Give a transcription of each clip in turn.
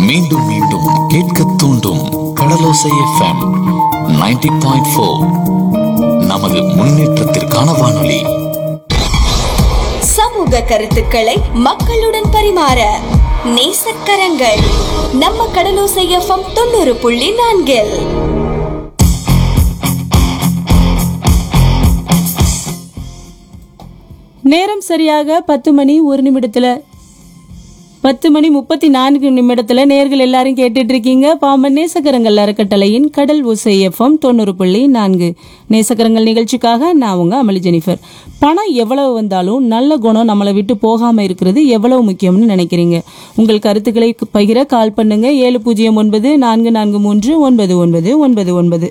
மீண்டும் மீண்டும் கேட்க தூண்டும் கடலோசை எஃப்எம் 90.4 பாயிண்ட் நமது முன்னேற்றத்திற்கான வானொலி சமூக கருத்துக்களை மக்களுடன் பரிமாற நேசக்கரங்கள் நம்ம கடலோசை எஃப்எம் தொண்ணூறு புள்ளி நான்கில் நேரம் சரியாக பத்து மணி ஒரு நிமிடத்துல பத்து மணி முப்பத்தி நான்கு நிமிடத்துல நேர்கள் எல்லாரும் கேட்டுட்டு இருக்கீங்க பாம்பன் நேசக்கரங்கள் அறக்கட்டளையின் கடல் ஓசை எஃப்எம் தொண்ணூறு புள்ளி நான்கு நேசக்கரங்கள் நிகழ்ச்சிக்காக நான் உங்க அமளி ஜெனிஃபர் பணம் எவ்வளவு வந்தாலும் நல்ல குணம் நம்மளை விட்டு போகாம இருக்கிறது எவ்வளவு முக்கியம்னு நினைக்கிறீங்க உங்கள் கருத்துக்களை பகிர கால் பண்ணுங்க ஏழு பூஜ்ஜியம் ஒன்பது நான்கு நான்கு மூன்று ஒன்பது ஒன்பது ஒன்பது ஒன்பது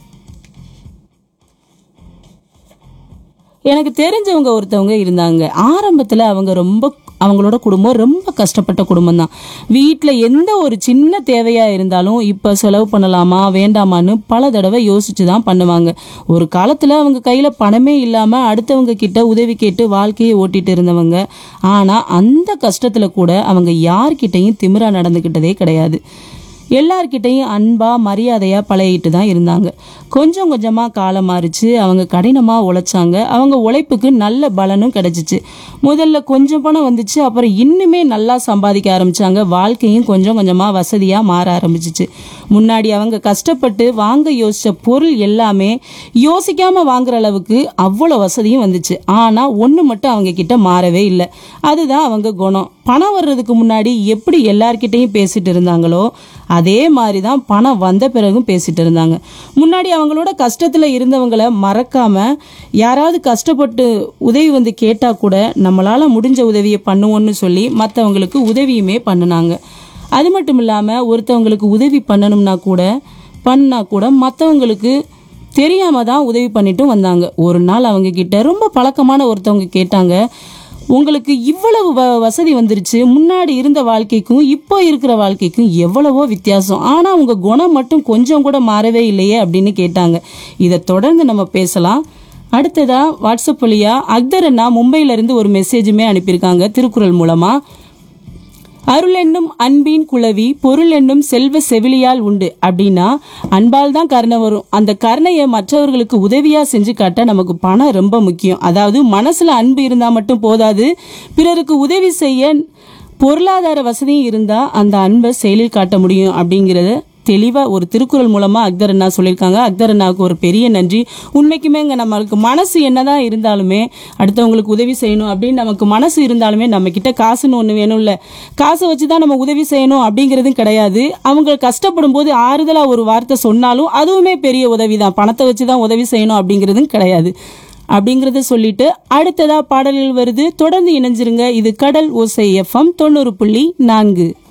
எனக்கு தெரிஞ்சவங்க ஒருத்தவங்க இருந்தாங்க ஆரம்பத்தில் அவங்க ரொம்ப அவங்களோட குடும்பம் ரொம்ப கஷ்டப்பட்ட குடும்பம் தான் வீட்டில் எந்த ஒரு சின்ன தேவையாக இருந்தாலும் இப்போ செலவு பண்ணலாமா வேண்டாமான்னு பல தடவை யோசிச்சு தான் பண்ணுவாங்க ஒரு காலத்தில் அவங்க கையில் பணமே இல்லாமல் அடுத்தவங்க கிட்ட உதவி கேட்டு வாழ்க்கையை ஓட்டிட்டு இருந்தவங்க ஆனால் அந்த கஷ்டத்தில் கூட அவங்க யார்கிட்டையும் திமிரா நடந்துக்கிட்டதே கிடையாது எல்லார்கிட்டையும் அன்பா மரியாதையா பழகிட்டு தான் இருந்தாங்க கொஞ்சம் கொஞ்சமா காலம் மாறிச்சு அவங்க கடினமா உழைச்சாங்க அவங்க உழைப்புக்கு நல்ல பலனும் கிடைச்சிச்சு முதல்ல கொஞ்சம் பணம் வந்துச்சு அப்புறம் இன்னுமே நல்லா சம்பாதிக்க ஆரம்பிச்சாங்க வாழ்க்கையும் கொஞ்சம் கொஞ்சமா வசதியா மாற ஆரம்பிச்சிச்சு முன்னாடி அவங்க கஷ்டப்பட்டு வாங்க யோசிச்ச பொருள் எல்லாமே யோசிக்காம வாங்குற அளவுக்கு அவ்வளோ வசதியும் வந்துச்சு ஆனா ஒண்ணு மட்டும் அவங்க கிட்ட மாறவே இல்லை அதுதான் அவங்க குணம் பணம் வர்றதுக்கு முன்னாடி எப்படி எல்லார்கிட்டையும் பேசிட்டு இருந்தாங்களோ அதே மாதிரி தான் பணம் வந்த பிறகும் பேசிட்டு இருந்தாங்க முன்னாடி அவங்களோட கஷ்டத்தில் இருந்தவங்களை மறக்காம யாராவது கஷ்டப்பட்டு உதவி வந்து கேட்டால் கூட நம்மளால் முடிஞ்ச உதவியை பண்ணுவோன்னு சொல்லி மற்றவங்களுக்கு உதவியுமே பண்ணினாங்க அது மட்டும் இல்லாமல் ஒருத்தவங்களுக்கு உதவி பண்ணணும்னா கூட பண்ணா கூட மற்றவங்களுக்கு தெரியாம தான் உதவி பண்ணிட்டும் வந்தாங்க ஒரு நாள் அவங்க கிட்ட ரொம்ப பழக்கமான ஒருத்தவங்க கேட்டாங்க உங்களுக்கு இவ்வளவு வ- வசதி வந்துருச்சு முன்னாடி இருந்த வாழ்க்கைக்கும் இப்போ இருக்கிற வாழ்க்கைக்கும் எவ்வளவோ வித்தியாசம் ஆனா உங்க குணம் மட்டும் கொஞ்சம் கூட மாறவே இல்லையே அப்படின்னு கேட்டாங்க இதை தொடர்ந்து நம்ம பேசலாம் அடுத்ததா வாட்ஸ்அப் வழியா அக்தர் அண்ணா மும்பையில இருந்து ஒரு மெசேஜுமே அனுப்பியிருக்காங்க திருக்குறள் மூலமா அருள் என்னும் அன்பின் குளவி பொருள் என்னும் செல்வ செவிலியால் உண்டு அப்படின்னா அன்பால் தான் கருணை வரும் அந்த கருணையை மற்றவர்களுக்கு உதவியா செஞ்சு காட்ட நமக்கு பணம் ரொம்ப முக்கியம் அதாவது மனசுல அன்பு இருந்தா மட்டும் போதாது பிறருக்கு உதவி செய்ய பொருளாதார வசதியும் இருந்தா அந்த அன்பை செயலில் காட்ட முடியும் அப்படிங்கறத தெளிவா ஒரு திருக்குறள் மூலமா அக்தர் அண்ணா சொல்லியிருக்காங்க அக்தர் அண்ணாவுக்கு ஒரு பெரிய நன்றி உண்மைக்குமே இங்க நம்மளுக்கு மனசு என்னதான் இருந்தாலுமே அடுத்தவங்களுக்கு உதவி செய்யணும் அப்படின்னு நமக்கு மனசு இருந்தாலுமே நம்ம கிட்ட காசுன்னு ஒண்ணு வேணும்ல காசை வச்சு தான் நம்ம உதவி செய்யணும் அப்படிங்கிறதும் கிடையாது அவங்க கஷ்டப்படும் போது ஆறுதலா ஒரு வார்த்தை சொன்னாலும் அதுவுமே பெரிய உதவி தான் பணத்தை வச்சு தான் உதவி செய்யணும் அப்படிங்கிறதும் கிடையாது அப்படிங்கறத சொல்லிட்டு அடுத்ததா பாடல்கள் வருது தொடர்ந்து இணைஞ்சிருங்க இது கடல் ஓசை எஃப்எம் தொண்ணூறு புள்ளி நான்கு